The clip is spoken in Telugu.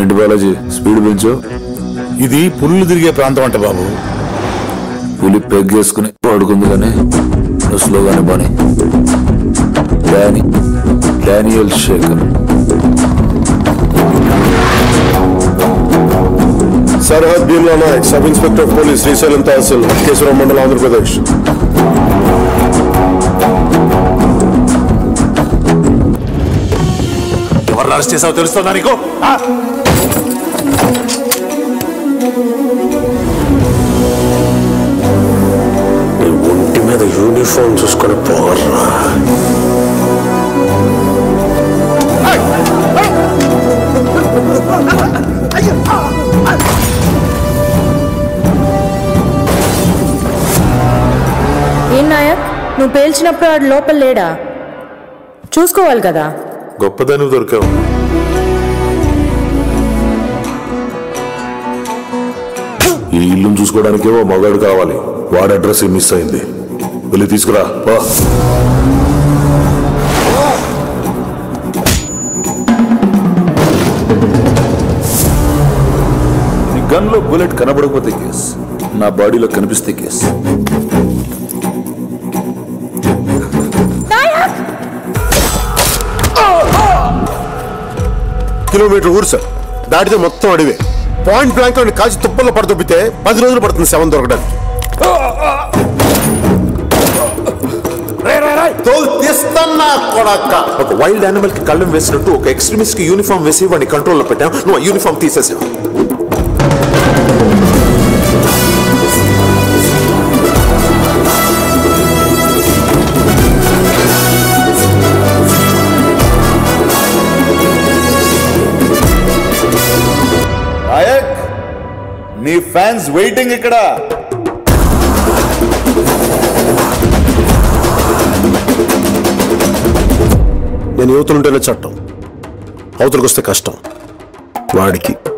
ఏంటి బాలాజీ స్పీడ్ పెంచు ఇది పుల్లు తిరిగే ప్రాంతం అంట బాబు పులి పెగ్గేసుకుని పడుకుంది కానీ నువ్వు స్లోగానే బాని డానీ డానియల్ శేఖర్ సర్హద్ Bheemla Nayak sub inspector of police Srisailam తహసీల్ కేశవరం మండలం ఆంధ్రప్రదేశ్ ఎవరు అరెస్ట్ చేసావో తెలుస్తుందా నీకు ఆ? నీ ఒంటి మీద యూనిఫామ్ చూసుకొని పోర్రా ఏం నాయక్ నువ్వు పేల్చినప్పుడు ఆడు లోపల లేడా చూసుకోవాలి కదా గొప్పదాన్ని దొరికావు ఈ ఇల్లును చూసుకోవడానికేమో మగాడు కావాలి వాడి అడ్రస్ మిస్ అయింది వెళ్ళి తీసుకురా పో. నీ గన్లో బుల్లెట్ కనబడకపోతే కేస్ నా బాడీలో కనిపిస్తే కేస్ కిలోమీటర్ ఊరు సార్ దాటితే మొత్తం అడివే పాయింట్ బ్లాంక్ లో కాచి తుప్పల్లో పడదొబ్బితే పది రోజులు పడుతుంది శవం దొరకడానికి తోలు తీస్తున్నా కొడక్క ఒక వైల్డ్ యానిమల్ కి కళ్ళం వేసినట్టు ఒక ఎక్స్ట్రీమిస్ట్ కి యూనిఫామ్ వేసి వాడిని కంట్రోల్లో పెట్టాం నువ్వు ఆ యూనిఫామ్ తీసేసావు నాయక్ నీ ఫ్యాన్స్ వెయిటింగ్ ఇక్కడ నేను యువతలుంటేనే చట్టం అవతలకు వస్తే కష్టం వాడికి